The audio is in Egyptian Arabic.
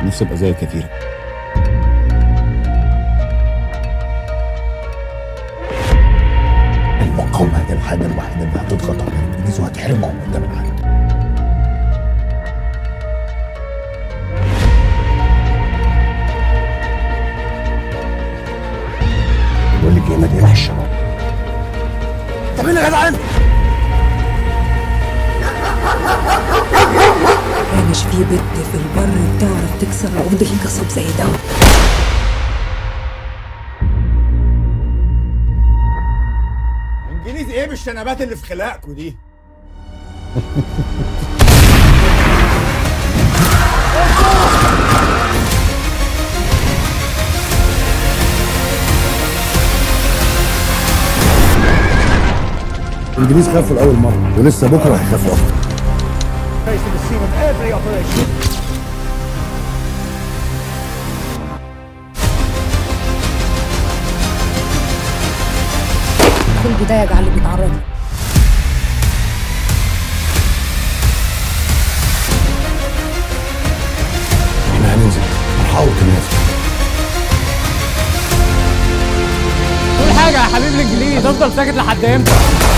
نفسي ابقى زي كثيرة المقاومة هي الحاجة الوحيدة اللي هتضغط على الإنجليز وهتحرمهم قدام العالم بقول لك ايه ما تقلعش الشباب طب ايه يا جدعان؟ مش في بنت في البر بتعرف تكسر عقد القصب زي ده انجليز ايه بالشنبات اللي في خلاقكوا دي؟ الانجليز خافوا لاول مره ولسه بكره هيخافوا اكتر في البداية على اللي بيتعرض له احنا هننزل هنحاول نفتح قول حاجة يا حبيب الانجليز افضل ساكت لحد امتى؟